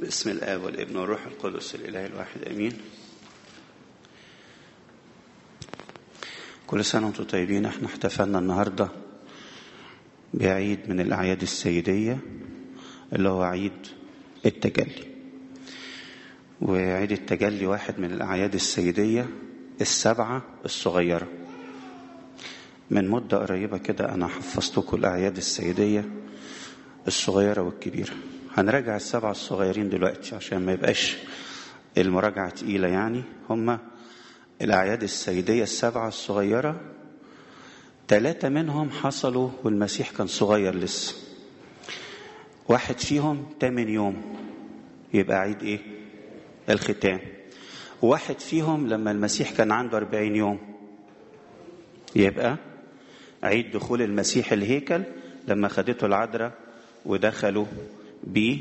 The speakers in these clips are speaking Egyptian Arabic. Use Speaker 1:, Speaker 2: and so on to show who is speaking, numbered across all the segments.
Speaker 1: باسم الآب والابن والروح القدس الإله الواحد أمين كل سنة وانتم طيبين احنا احتفلنا النهاردة بعيد من الأعياد السيدية اللي هو عيد التجلي وعيد التجلي واحد من الأعياد السيدية السبعة الصغيرة من مدة قريبة كده أنا حفظتكم الأعياد السيدية الصغيرة والكبيرة هنراجع السبعة الصغيرين دلوقتي عشان ما يبقاش المراجعة تقيلة يعني هما الأعياد السيدية السبعة الصغيرة ثلاثة منهم حصلوا والمسيح كان صغير لسه واحد فيهم تمن يوم يبقى عيد ايه الختان واحد فيهم لما المسيح كان عنده أربعين يوم يبقى عيد دخول المسيح الهيكل لما خدته العذراء ودخلوا بيه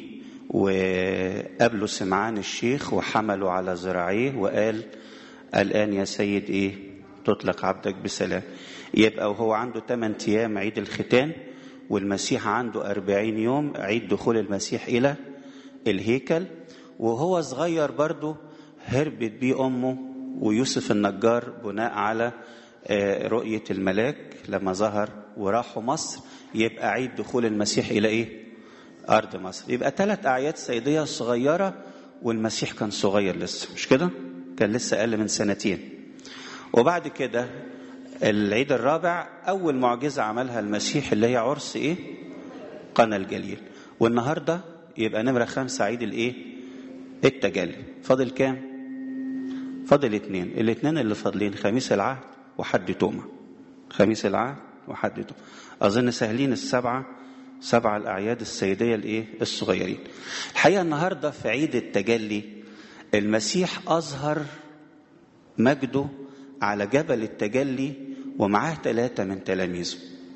Speaker 1: وقابلوا سمعان الشيخ وحملوا على ذراعيه وقال الآن يا سيد إيه تطلق عبدك بسلام يبقى وهو عنده 8 أيام عيد الختان والمسيح عنده أربعين يوم عيد دخول المسيح إلى الهيكل وهو صغير برضه هربت بيه أمه ويوسف النجار بناء على رؤية الملاك لما ظهر وراحوا مصر يبقى عيد دخول المسيح إلى إيه؟ أرض مصر يبقى ثلاث أعياد سيدية صغيرة والمسيح كان صغير لسه مش كده؟ كان لسه أقل من سنتين وبعد كده العيد الرابع أول معجزة عملها المسيح اللي هي عرس إيه؟ قنا الجليل والنهاردة يبقى نمرة خمسة عيد الإيه؟ التجلي فاضل كام؟ فاضل اتنين الاتنين اللي فاضلين خميس العهد وحد توما خميس العهد وحد توما أظن سهلين السبعة سبع الأعياد السيدية الإيه؟ الصغيرين الحقيقة النهاردة في عيد التجلي المسيح أظهر مجده على جبل التجلي ومعاه ثلاثة من تلاميذه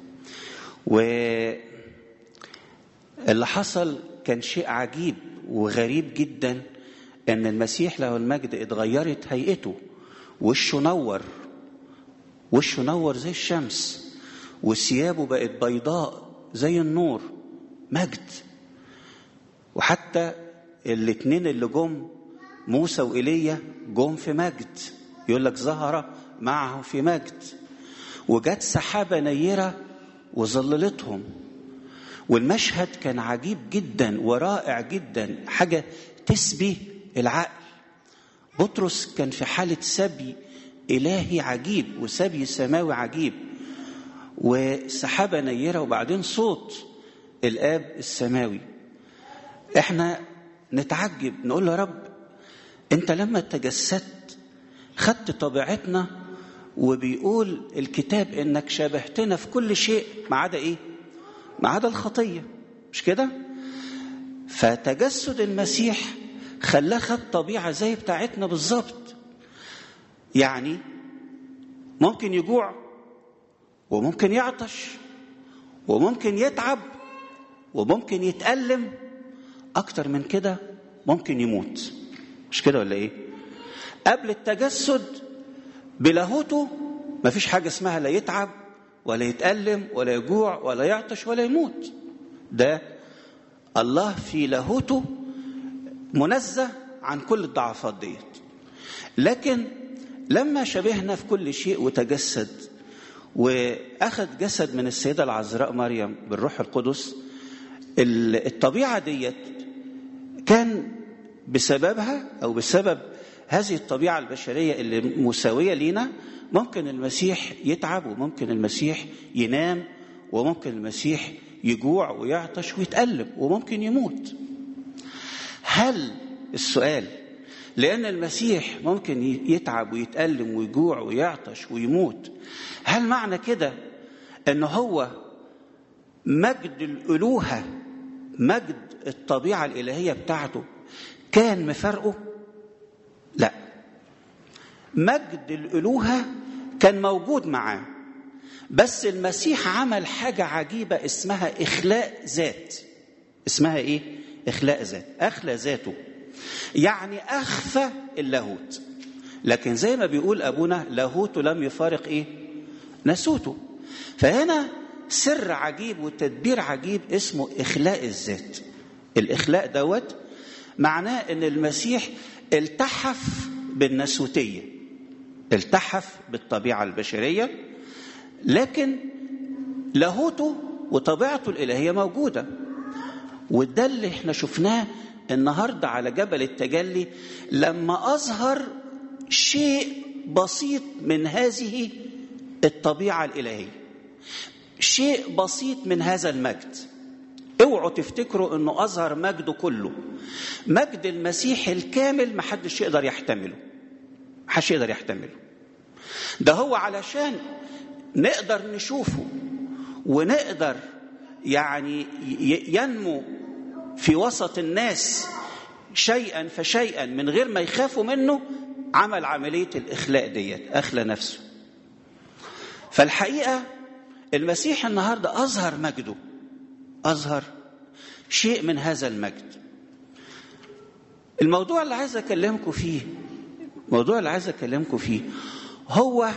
Speaker 1: واللي حصل كان شيء عجيب وغريب جدا ان المسيح له المجد اتغيرت هيئته وشه نور وشه نور زي الشمس وثيابه بقت بيضاء زي النور مجد وحتى الاتنين اللي جم موسى وإيليا جم في مجد يقول لك ظهر معه في مجد وجت سحابة نيرة وظللتهم والمشهد كان عجيب جدا ورائع جدا حاجة تسبي العقل بطرس كان في حالة سبي إلهي عجيب وسبي سماوي عجيب وسحابة نيرة وبعدين صوت الآب السماوي احنا نتعجب نقول له يا رب انت لما تجسدت خدت طبيعتنا وبيقول الكتاب انك شبهتنا في كل شيء ما عدا ايه ما عدا الخطيه مش كده فتجسد المسيح خلاه خد طبيعه زي بتاعتنا بالظبط يعني ممكن يجوع وممكن يعطش وممكن يتعب وممكن يتألم أكتر من كده ممكن يموت مش كده ولا إيه؟ قبل التجسد بلاهوته مفيش حاجة اسمها لا يتعب ولا يتألم ولا يجوع ولا يعطش ولا يموت ده الله في لاهوته منزه عن كل الضعفات ديت لكن لما شبهنا في كل شيء وتجسد واخذ جسد من السيده العذراء مريم بالروح القدس الطبيعه ديت كان بسببها او بسبب هذه الطبيعه البشريه اللي مساويه لينا ممكن المسيح يتعب وممكن المسيح ينام وممكن المسيح يجوع ويعطش ويتألم وممكن يموت هل السؤال لأن المسيح ممكن يتعب ويتألم ويجوع ويعطش ويموت هل معنى كده أن هو مجد الألوهة مجد الطبيعة الإلهية بتاعته كان مفارقه؟ لا مجد الألوهة كان موجود معاه بس المسيح عمل حاجة عجيبة اسمها إخلاء ذات اسمها إيه؟ إخلاء ذات أخلى ذاته يعني أخفى اللاهوت لكن زي ما بيقول أبونا لاهوته لم يفارق إيه؟ نسوته فهنا سر عجيب وتدبير عجيب اسمه إخلاء الذات الإخلاء دوت معناه ان المسيح التحف بالنسوتيه التحف بالطبيعه البشريه لكن لاهوته وطبيعته الالهيه موجوده وده اللي احنا شفناه النهارده على جبل التجلي لما اظهر شيء بسيط من هذه الطبيعه الالهيه شيء بسيط من هذا المجد اوعوا تفتكروا انه اظهر مجده كله مجد المسيح الكامل محدش يقدر يحتمله محدش يقدر يحتمله ده هو علشان نقدر نشوفه ونقدر يعني ينمو في وسط الناس شيئا فشيئا من غير ما يخافوا منه عمل عملية الإخلاء ديت أخلى نفسه فالحقيقة المسيح النهاردة أظهر مجده أظهر شيء من هذا المجد الموضوع اللي عايز أكلمكم فيه الموضوع اللي عايز أكلمكم فيه هو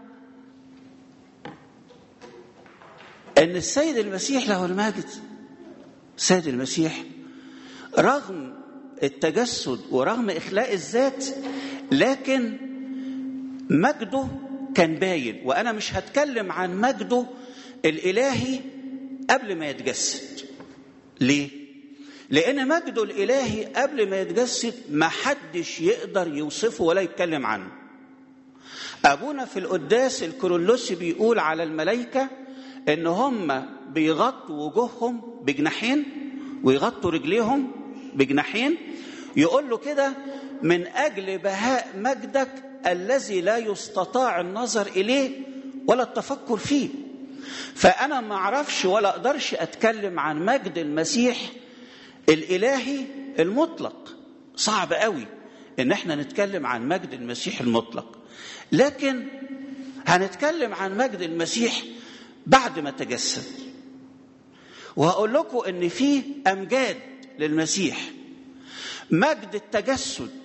Speaker 1: أن السيد المسيح له المجد السيد المسيح رغم التجسد ورغم إخلاء الذات لكن مجده كان باين وأنا مش هتكلم عن مجده الإلهي قبل ما يتجسد ليه؟ لأن مجده الإلهي قبل ما يتجسد ما حدش يقدر يوصفه ولا يتكلم عنه أبونا في القداس الكورولوسي بيقول على الملائكة إن هم بيغطوا وجوههم بجناحين ويغطوا رجليهم بجناحين يقول له كده من أجل بهاء مجدك الذي لا يستطاع النظر إليه ولا التفكر فيه فأنا ما أعرفش ولا أقدرش أتكلم عن مجد المسيح الإلهي المطلق صعب قوي إن احنا نتكلم عن مجد المسيح المطلق لكن هنتكلم عن مجد المسيح بعد ما تجسد وهقول لكم ان في امجاد للمسيح مجد التجسد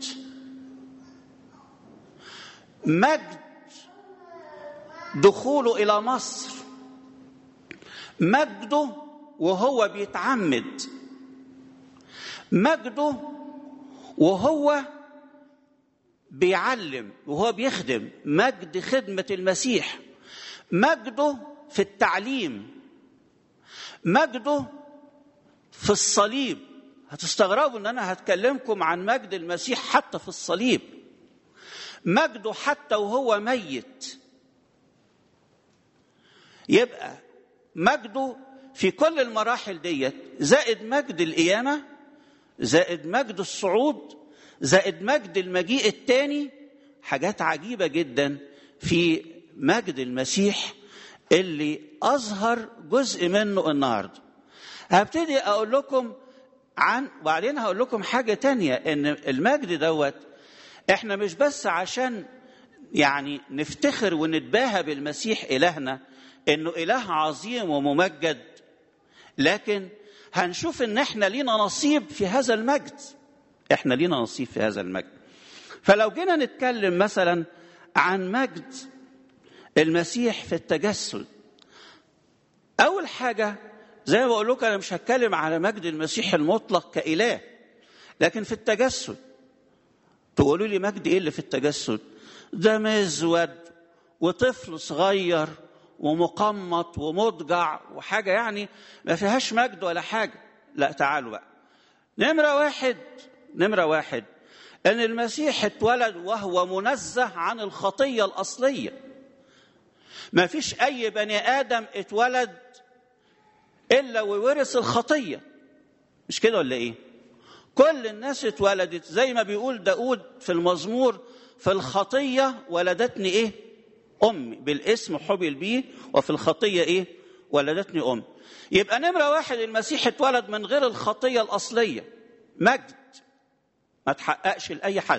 Speaker 1: مجد دخوله الى مصر مجده وهو بيتعمد مجده وهو بيعلم وهو بيخدم مجد خدمه المسيح مجده في التعليم مجده في الصليب هتستغربوا ان انا هتكلمكم عن مجد المسيح حتى في الصليب مجده حتى وهو ميت يبقى مجده في كل المراحل ديت زائد مجد القيامه زائد مجد الصعود زائد مجد المجيء الثاني حاجات عجيبه جدا في مجد المسيح اللي اظهر جزء منه النهارده هبتدي اقول لكم عن وبعدين هقول لكم حاجه تانية ان المجد دوت احنا مش بس عشان يعني نفتخر ونتباهى بالمسيح الهنا انه اله عظيم وممجد لكن هنشوف ان احنا لينا نصيب في هذا المجد احنا لينا نصيب في هذا المجد فلو جينا نتكلم مثلا عن مجد المسيح في التجسد اول حاجه زي ما بقول لكم انا مش هتكلم على مجد المسيح المطلق كاله لكن في التجسد تقولوا لي مجد ايه اللي في التجسد ده مزود وطفل صغير ومقمط ومضجع وحاجه يعني ما فيهاش مجد ولا حاجه لا تعالوا بقى نمره واحد نمره واحد ان المسيح اتولد وهو منزه عن الخطيه الاصليه ما فيش اي بني ادم اتولد الا وورث الخطيه مش كده ولا ايه كل الناس اتولدت زي ما بيقول داود في المزمور في الخطيه ولدتني ايه امي بالاسم حبل بيه وفي الخطيه ايه ولدتني امي يبقى نمره واحد المسيح اتولد من غير الخطيه الاصليه مجد ما تحققش لاي حد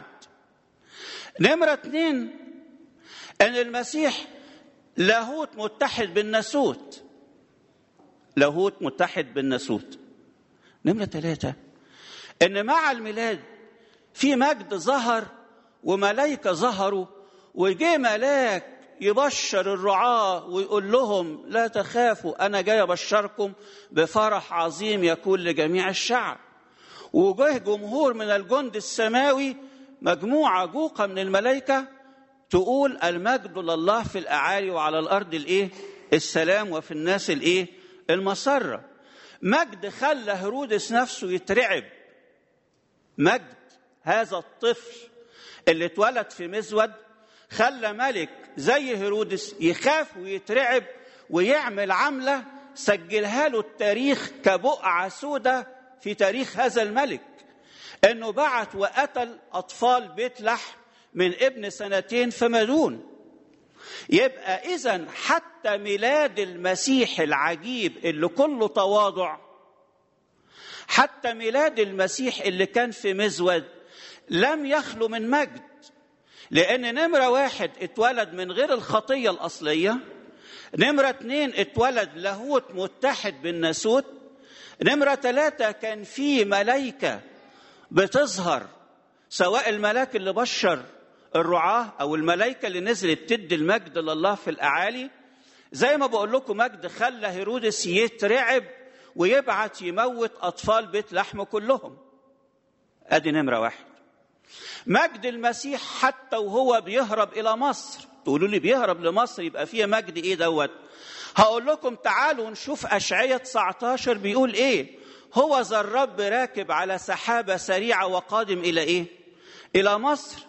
Speaker 1: نمره اتنين ان المسيح لاهوت متحد بالناسوت لاهوت متحد بالناسوت نمرة ثلاثة إن مع الميلاد في مجد ظهر وملائكة ظهروا وجه ملاك يبشر الرعاة ويقول لهم لا تخافوا أنا جاي أبشركم بفرح عظيم يكون لجميع الشعب وجه جمهور من الجند السماوي مجموعة جوقة من الملائكة تقول المجد لله في الأعالي وعلى الأرض الإيه؟ السلام وفي الناس الإيه؟ المسرة مجد خلى هيرودس نفسه يترعب مجد هذا الطفل اللي اتولد في مزود خلى ملك زي هيرودس يخاف ويترعب ويعمل عملة سجلها له التاريخ كبقعة سودة في تاريخ هذا الملك انه بعت وقتل اطفال بيت لحم من ابن سنتين فما دون يبقى اذا حتى ميلاد المسيح العجيب اللي كله تواضع حتى ميلاد المسيح اللي كان في مزود لم يخلو من مجد لان نمره واحد اتولد من غير الخطيه الاصليه نمره اتنين اتولد لاهوت متحد بالناسوت نمره ثلاثه كان في ملائكه بتظهر سواء الملاك اللي بشر الرعاة أو الملائكة اللي نزلت تدي المجد لله في الأعالي زي ما بقول لكم مجد خلى هيرودس يترعب ويبعت يموت أطفال بيت لحم كلهم أدي نمرة واحد مجد المسيح حتى وهو بيهرب إلى مصر تقولوا لي بيهرب لمصر يبقى فيها مجد إيه دوت هقول لكم تعالوا نشوف أشعية 19 بيقول إيه هو ذا الرب راكب على سحابة سريعة وقادم إلى إيه إلى مصر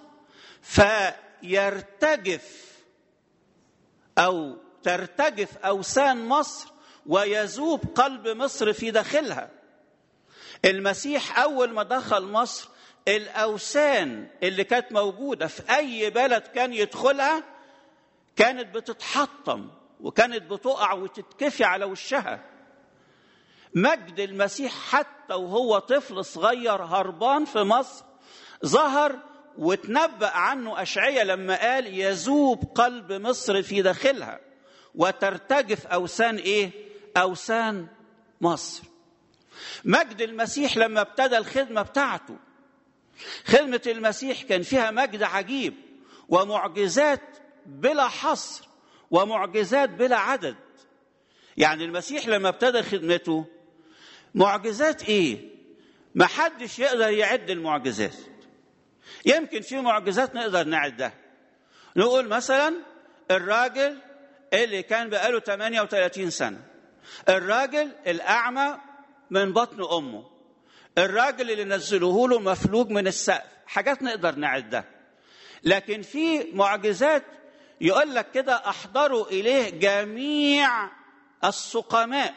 Speaker 1: فيرتجف او ترتجف اوثان مصر ويذوب قلب مصر في داخلها المسيح اول ما دخل مصر الاوثان اللي كانت موجوده في اي بلد كان يدخلها كانت بتتحطم وكانت بتقع وتتكفي على وشها مجد المسيح حتى وهو طفل صغير هربان في مصر ظهر وتنبأ عنه أشعية لما قال يذوب قلب مصر في داخلها وترتجف أوثان إيه؟ أوثان مصر مجد المسيح لما ابتدى الخدمة بتاعته خدمة المسيح كان فيها مجد عجيب ومعجزات بلا حصر ومعجزات بلا عدد يعني المسيح لما ابتدى خدمته معجزات ايه ما حدش يقدر يعد المعجزات يمكن في معجزات نقدر نعدها نقول مثلا الراجل اللي كان بقاله 38 سنة الراجل الأعمى من بطن أمه الراجل اللي نزلوه له مفلوج من السقف حاجات نقدر نعدها لكن في معجزات يقول لك كده أحضروا إليه جميع السقماء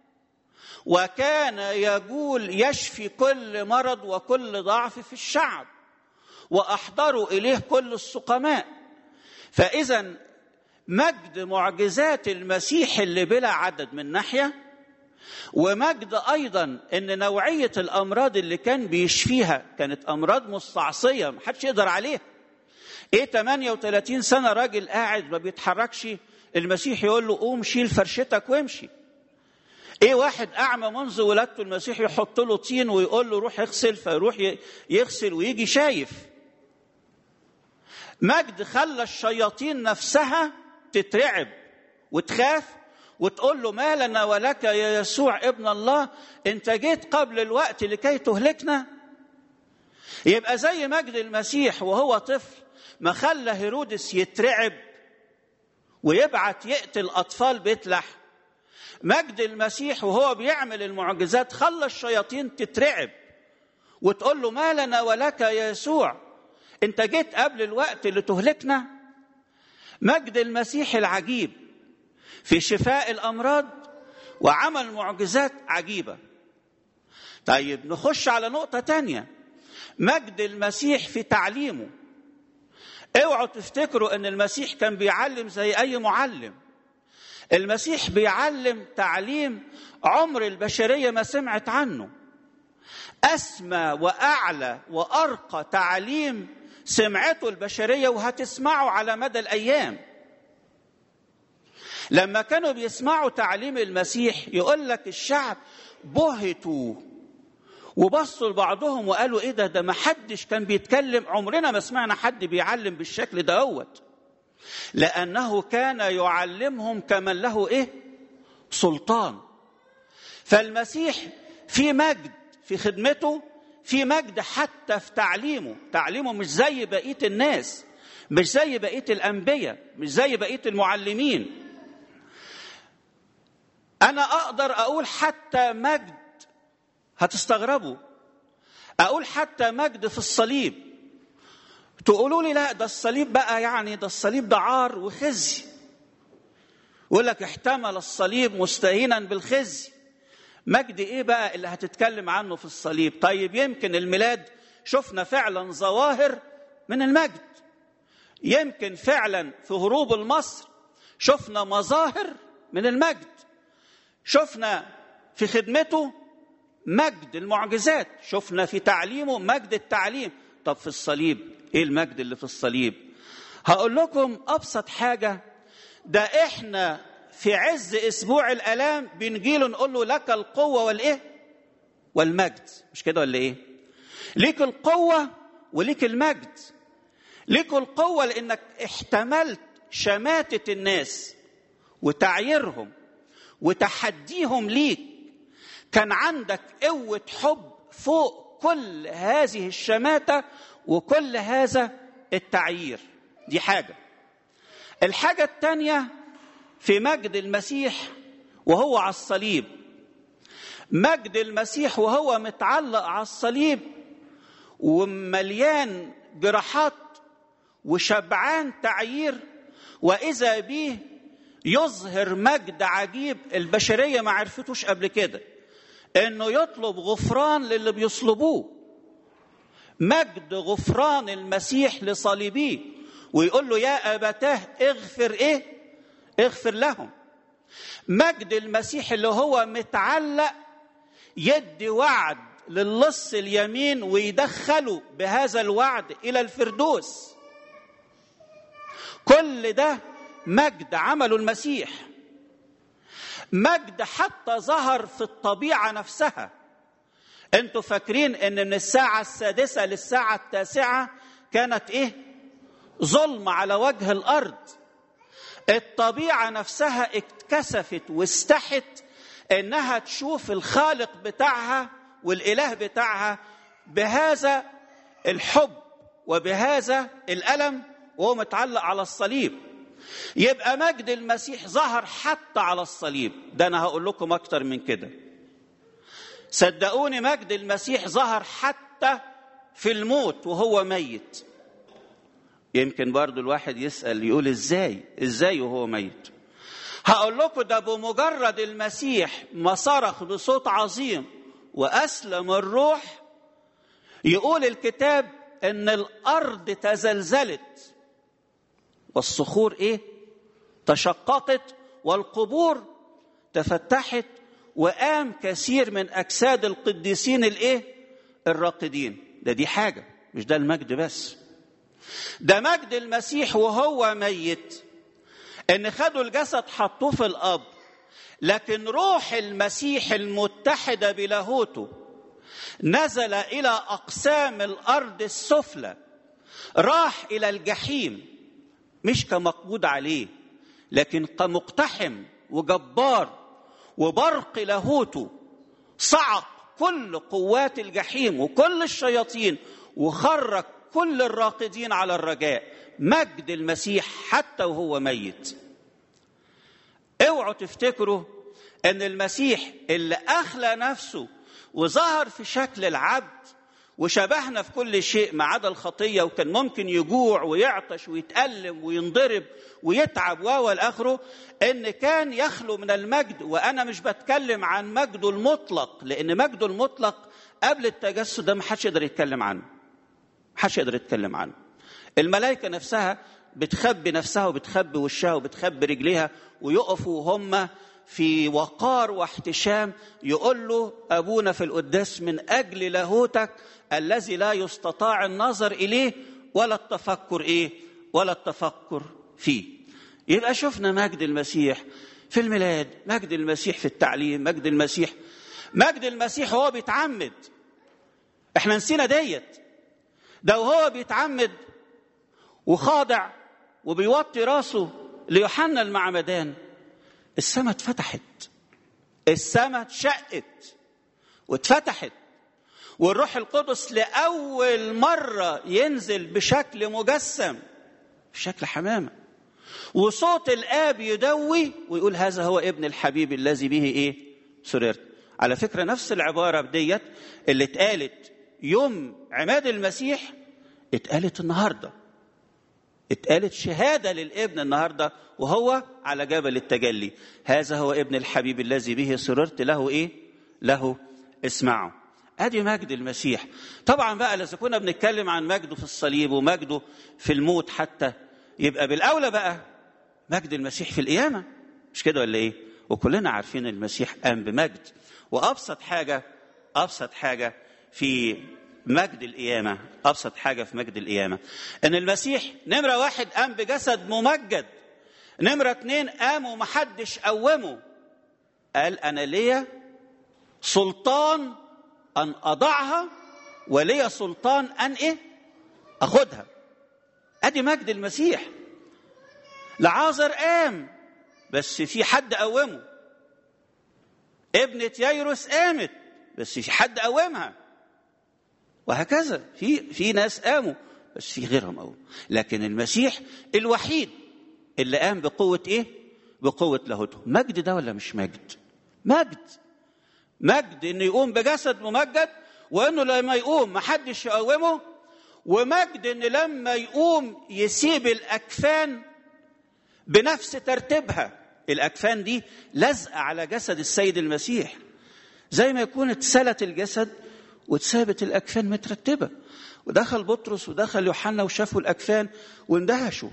Speaker 1: وكان يقول يشفي كل مرض وكل ضعف في الشعب واحضروا اليه كل السقماء فاذا مجد معجزات المسيح اللي بلا عدد من ناحيه ومجد ايضا ان نوعيه الامراض اللي كان بيشفيها كانت امراض مستعصيه محدش يقدر عليها ايه 38 سنه راجل قاعد ما بيتحركش المسيح يقول له قوم شيل فرشتك وامشي ايه واحد اعمى منذ ولادته المسيح يحط له طين ويقول له روح اغسل فيروح يغسل ويجي شايف مجد خلى الشياطين نفسها تترعب وتخاف وتقول له ما لنا ولك يا يسوع ابن الله انت جيت قبل الوقت لكي تهلكنا يبقى زي مجد المسيح وهو طفل ما خلى هيرودس يترعب ويبعت يقتل اطفال بيت لحم مجد المسيح وهو بيعمل المعجزات خلى الشياطين تترعب وتقول له ما لنا ولك يا يسوع انت جيت قبل الوقت اللي تهلكنا مجد المسيح العجيب في شفاء الامراض وعمل معجزات عجيبه طيب نخش على نقطه تانية مجد المسيح في تعليمه اوعوا تفتكروا ان المسيح كان بيعلم زي اي معلم المسيح بيعلم تعليم عمر البشريه ما سمعت عنه اسمى واعلى وارقى تعليم سمعته البشريه وهتسمعه على مدى الايام لما كانوا بيسمعوا تعليم المسيح يقول لك الشعب بهتوا وبصوا لبعضهم وقالوا ايه ده ده ما حدش كان بيتكلم عمرنا ما سمعنا حد بيعلم بالشكل دوت لانه كان يعلمهم كمن له ايه سلطان فالمسيح في مجد في خدمته في مجد حتى في تعليمه تعليمه مش زي بقيه الناس مش زي بقيه الانبياء مش زي بقيه المعلمين انا اقدر اقول حتى مجد هتستغربوا اقول حتى مجد في الصليب تقولوا لي لا ده الصليب بقى يعني ده الصليب ده عار وخزي يقول لك احتمل الصليب مستهينا بالخزي مجد ايه بقى اللي هتتكلم عنه في الصليب طيب يمكن الميلاد شفنا فعلا ظواهر من المجد يمكن فعلا في هروب المصر شفنا مظاهر من المجد شفنا في خدمته مجد المعجزات شفنا في تعليمه مجد التعليم طب في الصليب ايه المجد اللي في الصليب هقول لكم ابسط حاجه ده احنا في عز اسبوع الالام بنجيله نقول له لك القوه والايه والمجد مش كده ولا ايه ليك القوه وليك المجد ليك القوه لانك احتملت شماته الناس وتعييرهم وتحديهم ليك كان عندك قوه حب فوق كل هذه الشماته وكل هذا التعيير دي حاجه الحاجه الثانيه في مجد المسيح وهو على الصليب مجد المسيح وهو متعلق على الصليب ومليان جراحات وشبعان تعيير واذا به يظهر مجد عجيب البشريه ما عرفتوش قبل كده انه يطلب غفران للي بيصلبوه مجد غفران المسيح لصليبيه ويقول له يا ابتاه اغفر ايه اغفر لهم مجد المسيح اللي هو متعلق يدي وعد للص اليمين ويدخله بهذا الوعد الى الفردوس كل ده مجد عمله المسيح مجد حتى ظهر في الطبيعه نفسها انتوا فاكرين ان من الساعه السادسه للساعه التاسعه كانت ايه ظلم على وجه الارض الطبيعه نفسها اتكسفت واستحت انها تشوف الخالق بتاعها والاله بتاعها بهذا الحب وبهذا الالم وهو متعلق على الصليب يبقى مجد المسيح ظهر حتى على الصليب ده انا هقول لكم اكتر من كده صدقوني مجد المسيح ظهر حتى في الموت وهو ميت يمكن برضو الواحد يسأل يقول ازاي ازاي وهو ميت هقول لكم ده بمجرد المسيح ما صرخ بصوت عظيم وأسلم الروح يقول الكتاب ان الارض تزلزلت والصخور ايه تشققت والقبور تفتحت وقام كثير من اجساد القديسين الايه الراقدين ده دي حاجه مش ده المجد بس ده مجد المسيح وهو ميت ان خدوا الجسد حطوه في القبر لكن روح المسيح المتحده بلاهوته نزل الى اقسام الارض السفلى راح الى الجحيم مش كمقبوض عليه لكن كمقتحم وجبار وبرق لاهوته صعق كل قوات الجحيم وكل الشياطين وخرج كل الراقدين على الرجاء مجد المسيح حتى وهو ميت اوعوا تفتكروا ان المسيح اللي اخلى نفسه وظهر في شكل العبد وشبهنا في كل شيء ما عدا الخطيه وكان ممكن يجوع ويعطش ويتألم وينضرب ويتعب و اخره ان كان يخلو من المجد وانا مش بتكلم عن مجده المطلق لان مجده المطلق قبل التجسد ده ما حدش يقدر يتكلم عنه ما حدش يقدر يتكلم عنه الملائكه نفسها بتخبي نفسها وبتخبي وشها وبتخبي رجليها ويقفوا هم في وقار واحتشام يقول له ابونا في القداس من اجل لاهوتك الذي لا يستطاع النظر اليه ولا التفكر ايه ولا التفكر فيه يبقى شفنا مجد المسيح في الميلاد مجد المسيح في التعليم مجد المسيح مجد المسيح وهو بيتعمد احنا نسينا ديت ده وهو بيتعمد وخاضع وبيوطي راسه ليوحنا المعمدان السماء اتفتحت السماء اتشقت واتفتحت والروح القدس لأول مرة ينزل بشكل مجسم بشكل حمامة وصوت الآب يدوي ويقول هذا هو ابن الحبيب الذي به إيه سررت على فكرة نفس العبارة ديت اللي اتقالت يوم عماد المسيح اتقالت النهارده اتقالت شهادة للابن النهاردة وهو على جبل التجلي هذا هو ابن الحبيب الذي به سررت له ايه له اسمعوا ادي مجد المسيح طبعا بقى اذا كنا بنتكلم عن مجده في الصليب ومجده في الموت حتى يبقى بالاولى بقى مجد المسيح في القيامه مش كده ولا ايه وكلنا عارفين المسيح قام بمجد وابسط حاجه ابسط حاجه في مجد القيامة أبسط حاجة في مجد القيامة إن المسيح نمرة واحد قام بجسد ممجد نمرة اتنين قام ومحدش قومه قال أنا ليا سلطان أن أضعها وليا سلطان أن إيه أخدها أدي مجد المسيح لعازر قام بس في حد قومه ابنة ييروس قامت بس في حد قومها وهكذا في في ناس قاموا بس في غيرهم قاموا لكن المسيح الوحيد اللي قام بقوة ايه؟ بقوة لاهوته مجد ده ولا مش مجد؟ مجد مجد انه يقوم بجسد ممجد وانه لما يقوم محدش يقومه ومجد ان لما يقوم يسيب الاكفان بنفس ترتيبها الاكفان دي لازقه على جسد السيد المسيح زي ما يكون اتسلت الجسد واتثابت الاكفان مترتبه ودخل بطرس ودخل يوحنا وشافوا الاكفان واندهشوا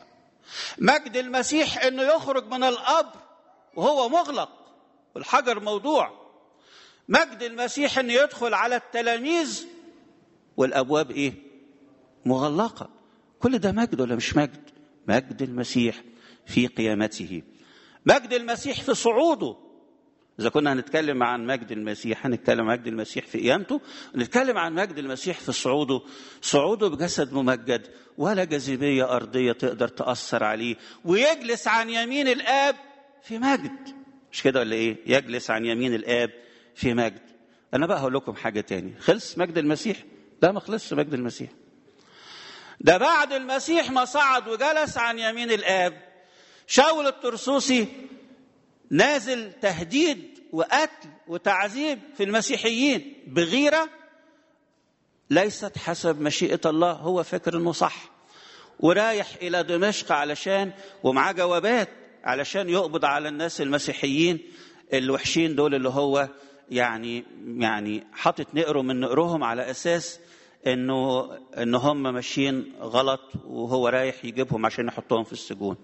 Speaker 1: مجد المسيح انه يخرج من القبر وهو مغلق والحجر موضوع مجد المسيح انه يدخل على التلاميذ والابواب ايه مغلقه كل ده مجد ولا مش مجد مجد المسيح في قيامته مجد المسيح في صعوده إذا كنا هنتكلم عن مجد المسيح هنتكلم عن مجد المسيح في قيامته نتكلم عن مجد المسيح في صعوده صعوده بجسد ممجد ولا جاذبية أرضية تقدر تأثر عليه ويجلس عن يمين الآب في مجد مش كده ولا إيه يجلس عن يمين الآب في مجد أنا بقى هقول لكم حاجة تاني خلص مجد المسيح لا ما خلصش مجد المسيح ده بعد المسيح ما صعد وجلس عن يمين الآب شاول الترسوسي نازل تهديد وقتل وتعذيب في المسيحيين بغيره ليست حسب مشيئه الله هو فكر انه صح ورايح الى دمشق علشان ومعاه جوابات علشان يقبض على الناس المسيحيين الوحشين دول اللي هو يعني يعني حاطط نقره من نقرهم على اساس انه ان هم ماشيين غلط وهو رايح يجيبهم عشان يحطهم في السجون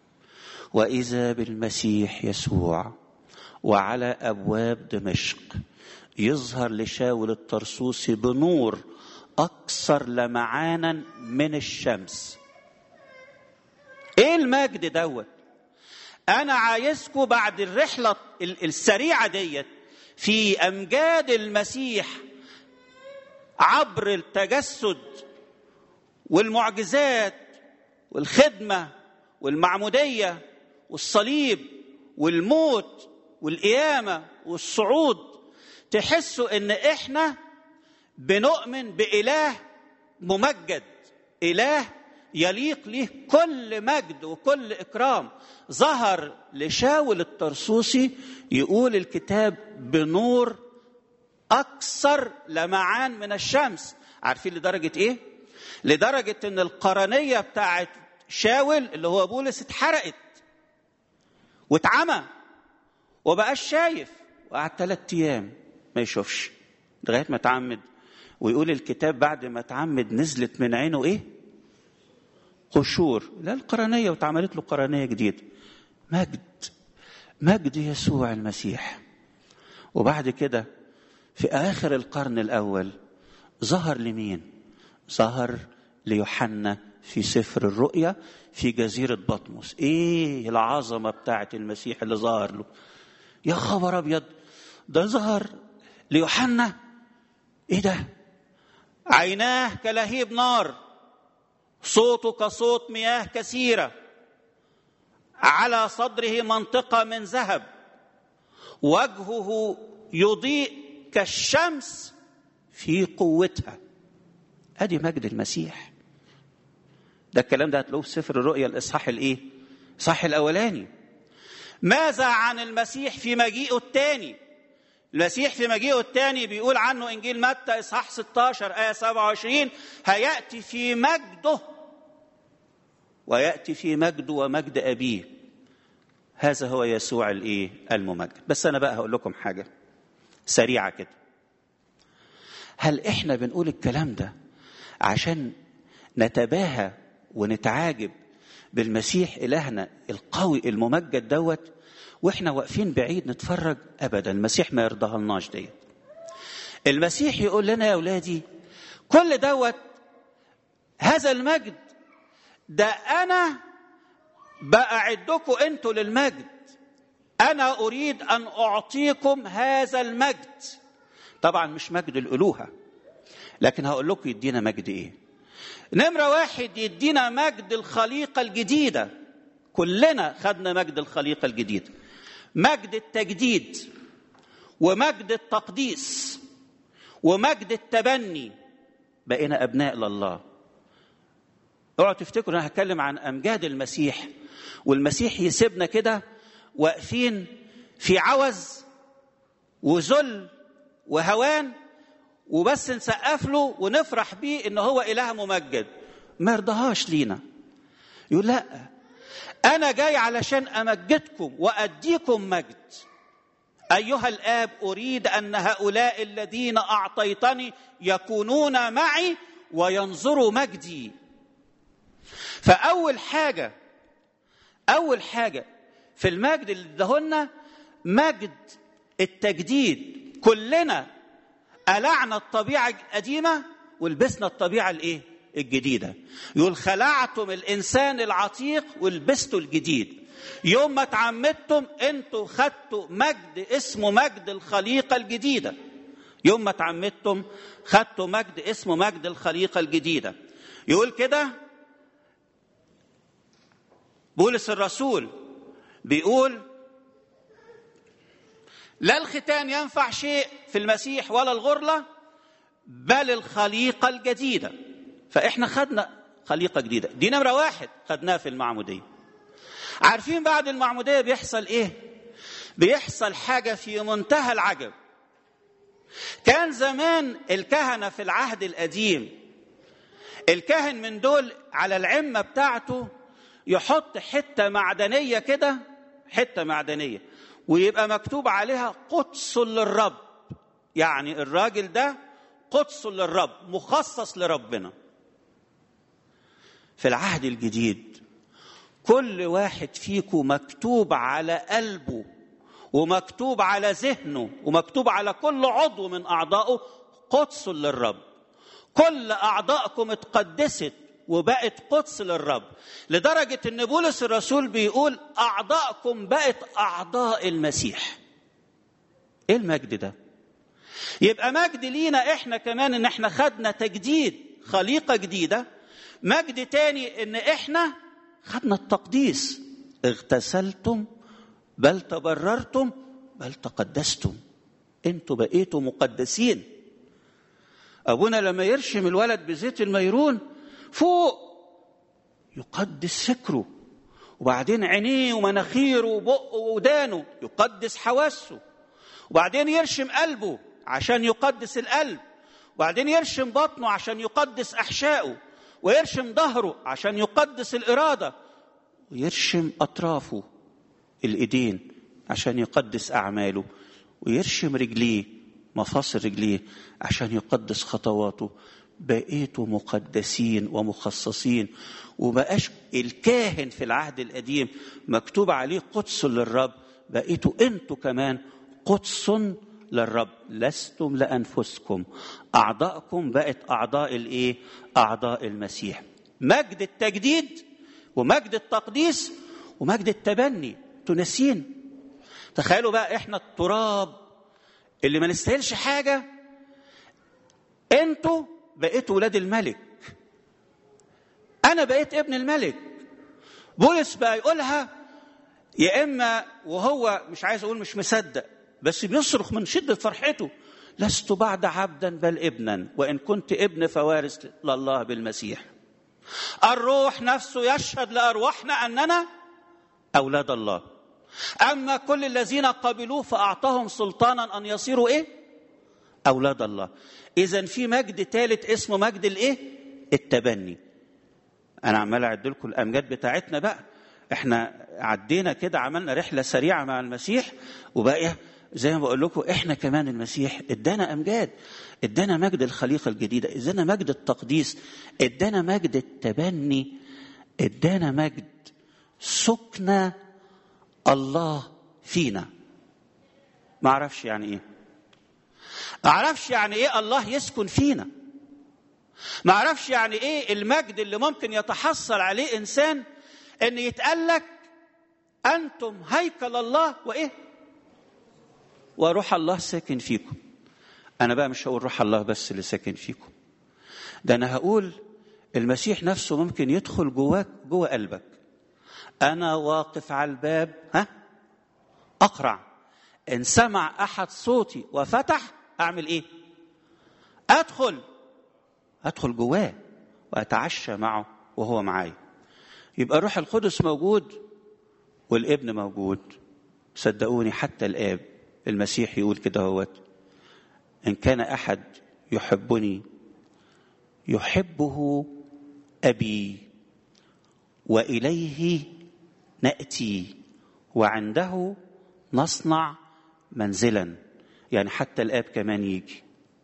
Speaker 1: واذا بالمسيح يسوع وعلى ابواب دمشق يظهر لشاول الطرسوسي بنور اكثر لمعانا من الشمس ايه المجد دوت انا عايزكم بعد الرحله السريعه ديت في امجاد المسيح عبر التجسد والمعجزات والخدمه والمعموديه والصليب والموت والقيامه والصعود تحسوا ان احنا بنؤمن باله ممجد اله يليق له كل مجد وكل اكرام ظهر لشاول الطرسوسي يقول الكتاب بنور اكثر لمعان من الشمس عارفين لدرجه ايه لدرجه ان القرنيه بتاعت شاول اللي هو بولس اتحرقت واتعمى وبقاش شايف وقعد ثلاث ايام ما يشوفش لغايه ما اتعمد ويقول الكتاب بعد ما اتعمد نزلت من عينه ايه قشور لا القرنيه واتعملت له قرنيه جديده مجد مجد يسوع المسيح وبعد كده في اخر القرن الاول ظهر لمين ظهر ليوحنا في سفر الرؤيا في جزيرة بطمس ايه العظمة بتاعت المسيح اللي ظهر له يا خبر ابيض ده ظهر ليوحنا ايه ده عيناه كلهيب نار صوته كصوت مياه كثيرة على صدره منطقة من ذهب وجهه يضيء كالشمس في قوتها ادي مجد المسيح ده الكلام ده هتلاقوه في سفر الرؤيا الاصحاح الايه الاصحاح الاولاني ماذا عن المسيح في مجيئه الثاني المسيح في مجيئه الثاني بيقول عنه انجيل متى اصحاح 16 ايه 27 هياتي في مجده وياتي في مجده ومجد ابيه هذا هو يسوع الايه الممجد بس انا بقى هقول لكم حاجه سريعه كده هل احنا بنقول الكلام ده عشان نتباهى ونتعاجب بالمسيح الهنا القوي الممجد دوت واحنا واقفين بعيد نتفرج ابدا المسيح ما يرضاها لناش ديت المسيح يقول لنا يا اولادي كل دوت هذا المجد ده انا باعدكم انتوا للمجد انا اريد ان اعطيكم هذا المجد طبعا مش مجد الالوهه لكن هقول لكم يدينا مجد ايه نمره واحد يدينا مجد الخليقه الجديده كلنا خدنا مجد الخليقه الجديده مجد التجديد ومجد التقديس ومجد التبني بقينا ابناء لله اوعوا تفتكروا انا هتكلم عن امجاد المسيح والمسيح يسيبنا كده واقفين في عوز وذل وهوان وبس نسقف له ونفرح بيه ان هو اله ممجد ما يرضاهاش لينا يقول لا انا جاي علشان امجدكم واديكم مجد ايها الاب اريد ان هؤلاء الذين اعطيتني يكونون معي وينظروا مجدي فاول حاجه اول حاجه في المجد اللي ادهولنا مجد التجديد كلنا قلعنا الطبيعه القديمه ولبسنا الطبيعه الايه الجديده يقول خلعتم الانسان العتيق ولبستوا الجديد يوم ما تعمدتم انتوا خدتوا مجد اسمه مجد الخليقه الجديده يوم ما تعمدتم خدتوا مجد اسمه مجد الخليقه الجديده يقول كده بولس الرسول بيقول لا الختان ينفع شيء في المسيح ولا الغرله بل الخليقه الجديده فاحنا خدنا خليقه جديده دي نمره واحد خدناها في المعموديه عارفين بعد المعموديه بيحصل ايه بيحصل حاجه في منتهى العجب كان زمان الكهنه في العهد القديم الكاهن من دول على العمه بتاعته يحط حته معدنيه كده حته معدنيه ويبقى مكتوب عليها قدس للرب يعني الراجل ده قدس للرب مخصص لربنا في العهد الجديد كل واحد فيكم مكتوب على قلبه ومكتوب على ذهنه ومكتوب على كل عضو من اعضائه قدس للرب كل اعضائكم اتقدست وبقت قدس للرب لدرجه ان بولس الرسول بيقول اعضائكم بقت اعضاء المسيح ايه المجد ده يبقى مجد لينا احنا كمان ان احنا خدنا تجديد خليقه جديده مجد تاني ان احنا خدنا التقديس اغتسلتم بل تبررتم بل تقدستم انتوا بقيتوا مقدسين ابونا لما يرشم الولد بزيت الميرون فوق يقدس فكره وبعدين عينيه ومناخيره وبقه ودانه يقدس حواسه وبعدين يرشم قلبه عشان يقدس القلب وبعدين يرشم بطنه عشان يقدس احشائه ويرشم ظهره عشان يقدس الاراده ويرشم اطرافه الايدين عشان يقدس اعماله ويرشم رجليه مفاصل رجليه عشان يقدس خطواته بقيتوا مقدسين ومخصصين وبقاش الكاهن في العهد القديم مكتوب عليه قدس للرب بقيتوا انتوا كمان قدس للرب لستم لانفسكم اعضاءكم بقت اعضاء الايه اعضاء المسيح مجد التجديد ومجد التقديس ومجد التبني تنسين تخيلوا بقى احنا التراب اللي ما نستاهلش حاجه انتوا بقيتوا ولاد الملك انا بقيت ابن الملك بولس بقى يقولها يا اما وهو مش عايز اقول مش مصدق بس بيصرخ من شده فرحته لست بعد عبدا بل ابنا وان كنت ابن فوارث لله بالمسيح الروح نفسه يشهد لارواحنا اننا اولاد الله اما كل الذين قبلوه فاعطاهم سلطانا ان يصيروا ايه اولاد الله اذا في مجد ثالث اسمه مجد الايه التبني انا عمال اعد لكم الامجاد بتاعتنا بقى احنا عدينا كده عملنا رحله سريعه مع المسيح وبقى زي ما بقول لكم احنا كمان المسيح ادانا امجاد ادانا مجد الخليقه الجديده ادانا مجد التقديس ادانا مجد التبني ادانا مجد سكن الله فينا ما اعرفش يعني ايه ما اعرفش يعني ايه الله يسكن فينا ما اعرفش يعني ايه المجد اللي ممكن يتحصل عليه انسان ان يتقال لك انتم هيكل الله وايه وروح الله ساكن فيكم انا بقى مش هقول روح الله بس اللي ساكن فيكم ده انا هقول المسيح نفسه ممكن يدخل جواك جوا قلبك انا واقف على الباب ها اقرع ان سمع احد صوتي وفتح اعمل ايه ادخل ادخل جواه واتعشى معه وهو معايا يبقى الروح القدس موجود والابن موجود صدقوني حتى الاب المسيح يقول كده هوت ان كان احد يحبني يحبه ابي واليه ناتي وعنده نصنع منزلا يعني حتى الاب كمان يجي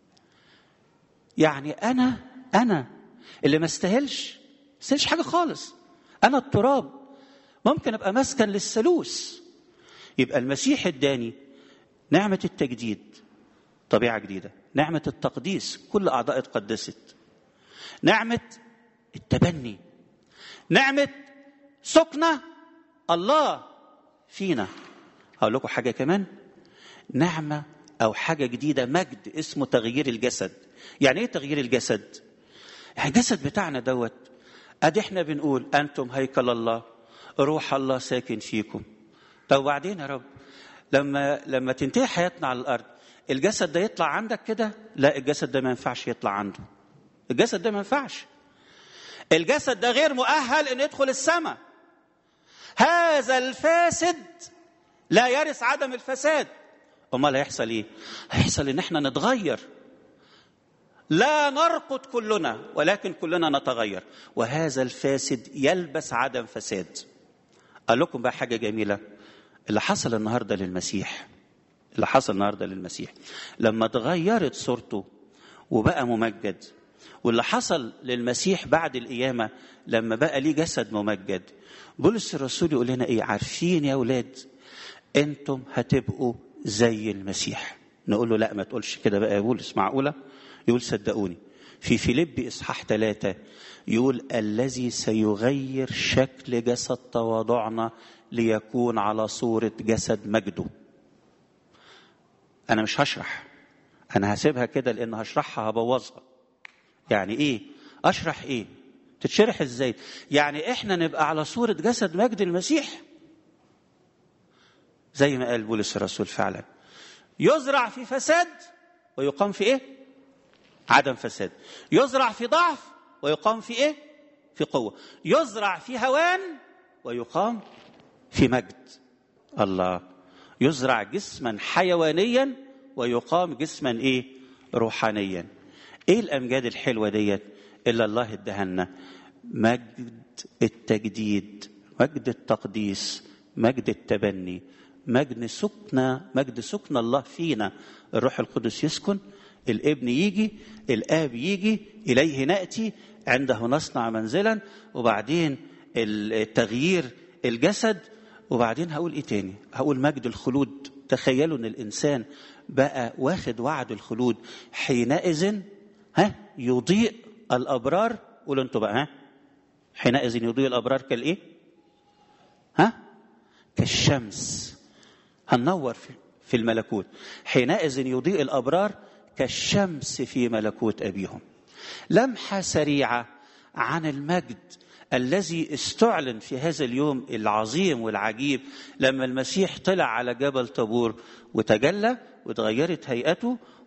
Speaker 1: يعني انا انا اللي ما استاهلش ما استاهلش حاجه خالص انا التراب ممكن ابقى مسكن للثالوث يبقى المسيح اداني نعمه التجديد طبيعه جديده نعمه التقديس كل اعضاء اتقدست نعمه التبني نعمه سكنه الله فينا هقول لكم حاجه كمان نعمه او حاجه جديده مجد اسمه تغيير الجسد يعني ايه تغيير الجسد يعني الجسد بتاعنا دوت ادي احنا بنقول انتم هيكل الله روح الله ساكن فيكم طب وبعدين يا رب لما لما تنتهي حياتنا على الارض الجسد ده يطلع عندك كده لا الجسد ده ما ينفعش يطلع عنده الجسد ده ما ينفعش الجسد ده غير مؤهل ان يدخل السماء هذا الفاسد لا يرث عدم الفساد امال هيحصل ايه هيحصل ان احنا نتغير لا نرقد كلنا ولكن كلنا نتغير وهذا الفاسد يلبس عدم فساد قال لكم بقى حاجه جميله اللي حصل النهارده للمسيح اللي حصل النهارده للمسيح لما اتغيرت صورته وبقى ممجد واللي حصل للمسيح بعد القيامه لما بقى ليه جسد ممجد بولس الرسول يقول لنا ايه عارفين يا اولاد انتم هتبقوا زي المسيح نقول له لا ما تقولش كده بقى يا بولس معقوله يقول صدقوني في فيليب اصحاح ثلاثة يقول الذي سيغير شكل جسد تواضعنا ليكون على صورة جسد مجده أنا مش هشرح أنا هسيبها كده لأن هشرحها هبوظها يعني إيه أشرح إيه تتشرح إزاي يعني إحنا نبقى على صورة جسد مجد المسيح زي ما قال بولس الرسول فعلا يزرع في فساد ويقام في ايه عدم فساد يزرع في ضعف ويقام في ايه في قوه يزرع في هوان ويقام في مجد الله يزرع جسما حيوانيا ويقام جسما ايه روحانيا ايه الامجاد الحلوه ديت الا الله ادهنا مجد التجديد مجد التقديس مجد التبني مجد سكن مجد سكن الله فينا الروح القدس يسكن الابن يجي الاب يجي اليه ناتي عنده نصنع منزلا وبعدين التغيير الجسد وبعدين هقول ايه تاني هقول مجد الخلود تخيلوا ان الانسان بقى واخد وعد الخلود حينئذ ها يضيء الابرار قولوا انتوا بقى ها حينئذ يضيء الابرار كالايه ها كالشمس هننور في الملكوت حينئذ يضيء الابرار كالشمس في ملكوت ابيهم لمحه سريعه عن المجد الذي استعلن في هذا اليوم العظيم والعجيب لما المسيح طلع على جبل طابور وتجلى وتغيرت هيئته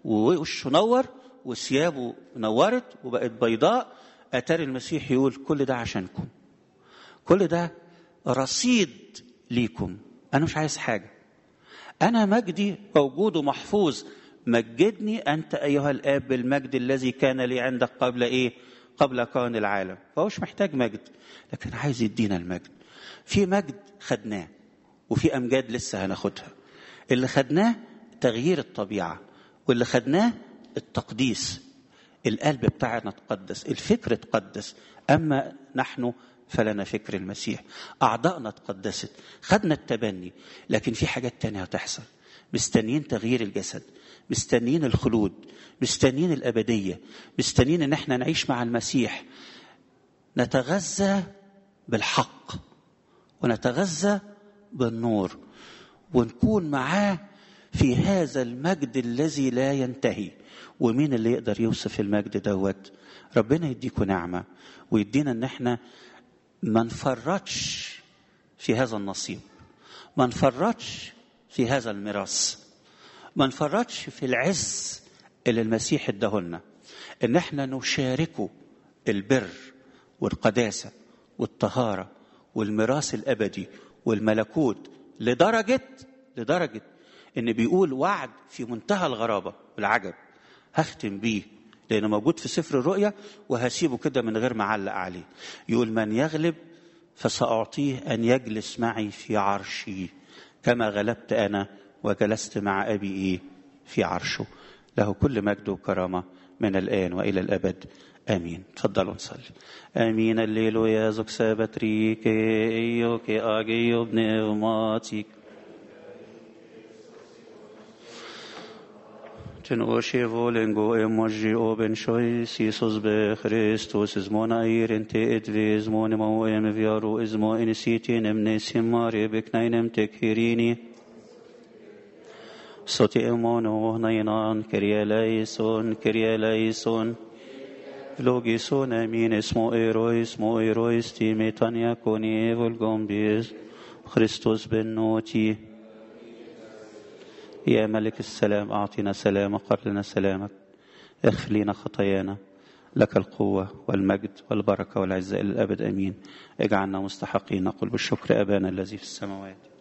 Speaker 1: ووشه نور وثيابه نورت وبقت بيضاء اتاري المسيح يقول كل ده عشانكم كل ده رصيد ليكم انا مش عايز حاجه انا مجدي موجود ومحفوظ مجدني انت ايها الاب بالمجد الذي كان لي عندك قبل ايه قبل كون العالم فهو مش محتاج مجد لكن عايز يدينا المجد في مجد خدناه وفي امجاد لسه هناخدها اللي خدناه تغيير الطبيعه واللي خدناه التقديس القلب بتاعنا تقدس الفكر تقدس اما نحن فلنا فكر المسيح اعضائنا تقدست خدنا التبني لكن في حاجات تانية هتحصل مستنيين تغيير الجسد مستنيين الخلود مستنيين الابديه مستنيين ان احنا نعيش مع المسيح نتغذى بالحق ونتغذى بالنور ونكون معاه في هذا المجد الذي لا ينتهي ومين اللي يقدر يوصف المجد دوت ربنا يديكم نعمه ويدينا ان احنا ما نفرطش في هذا النصيب ما نفرطش في هذا الميراث ما نفرطش في العز اللي المسيح اداهولنا ان احنا نشاركه البر والقداسه والطهاره والميراث الابدي والملكوت لدرجه لدرجه ان بيقول وعد في منتهى الغرابه والعجب هختم بيه لانه موجود في سفر الرؤيا وهسيبه كده من غير ما اعلق عليه يقول من يغلب فساعطيه ان يجلس معي في عرشي كما غلبت انا وجلست مع ابي ايه في عرشه له كل مجد وكرامه من الان والى الابد امين تفضلوا نصلي امين الليل يا زك سابتريك ايوك اجيو بنعماتك Ten oshe volengo emoji oben shoi sisos be Christus izmona irente edve izmone mo em viaru izmo inisiti nemne simare beknainem tekhirini Soti emono nainan kirie leison kirie leison Logison amin ismo erois mo erois timetan yakoni volgom biz Christus ben noti يا ملك السلام أعطنا سلامك قر لنا سلامك اغفر لنا خطايانا لك القوة والمجد والبركة والعزة إلى الأبد أمين اجعلنا مستحقين نقول بالشكر أبانا الذي في السماوات